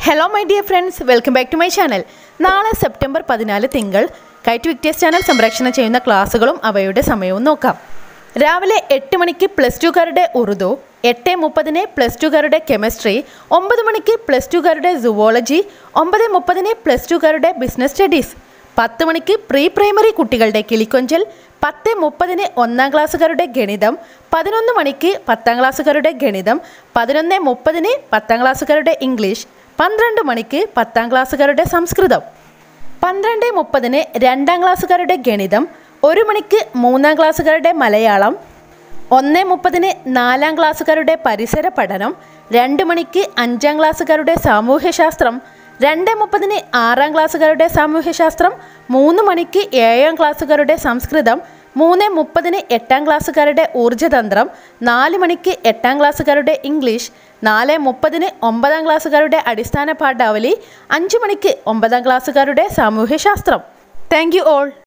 hello my dear friends welcome back to my channel നാളെ September പതിനാല് തിങ്കൾ KITE Victers channel സംപ്രേഷണം ചെയ്യുന്ന ക്ലാസ്സുകളും അവയുടെ സമയവും നോക്കാം രാവിലെ എട്ട് മണിക്ക് പ്ലസ് ടുക്കാരുടെ ഉറുദു എട്ട് മുപ്പതിന് പ്ലസ് ടുകാരുടെ കെമിസ്ട്രി ഒമ്പത് മണിക്ക് പ്ലസ് ടുകാരുടെ സുവോളജി ഒമ്പത് മുപ്പതിന് പ്ലസ് ടുകാരുടെ ബിസിനസ് സ്റ്റഡീസ് പത്ത് മണിക്ക് പ്രീ പ്രൈമറി കുട്ടികളുടെ കിളിക്കൊഞ്ചൽ പത്ത് മുപ്പതിന് ഒന്നാം ക്ലാസ്സുകാരുടെ ഗണിതം പതിനൊന്ന് മണിക്ക് പത്താം ക്ലാസ്സുകാരുടെ ഗണിതം പതിനൊന്ന് മുപ്പതിന് പത്താം ക്ലാസ്സുകാരുടെ ഇംഗ്ലീഷ് പന്ത്രണ്ട് മണിക്ക് പത്താം ക്ലാസ്സുകാരുടെ സംസ്കൃതം പന്ത്രണ്ട് മുപ്പതിന് രണ്ടാം ക്ലാസ്സുകാരുടെ ഗണിതം ഒരു മണിക്ക് മൂന്നാം ക്ലാസ്സുകാരുടെ മലയാളം ഒന്ന് മുപ്പതിന് നാലാം ക്ലാസ്സുകാരുടെ പരിസര പഠനം രണ്ട് മണിക്ക് അഞ്ചാം ക്ലാസ്സുകാരുടെ സാമൂഹ്യശാസ്ത്രം രണ്ട് മുപ്പതിന് ആറാം ക്ലാസ്സുകാരുടെ സാമൂഹ്യശാസ്ത്രം മൂന്ന് മണിക്ക് ഏഴാം ക്ലാസ്സുകാരുടെ സംസ്കൃതം മൂന്ന് മുപ്പതിന് എട്ടാം ക്ലാസ്സുകാരുടെ ഊർജ്ജതന്ത്രം നാല് മണിക്ക് എട്ടാം ക്ലാസ്സുകാരുടെ ഇംഗ്ലീഷ് നാല് മുപ്പതിന് ഒമ്പതാം ക്ലാസ്സുകാരുടെ അടിസ്ഥാന പാഠാവലി അഞ്ച് മണിക്ക് ഒമ്പതാം ക്ലാസ്സുകാരുടെ സാമൂഹ്യശാസ്ത്രം താങ്ക് യു ഓൾ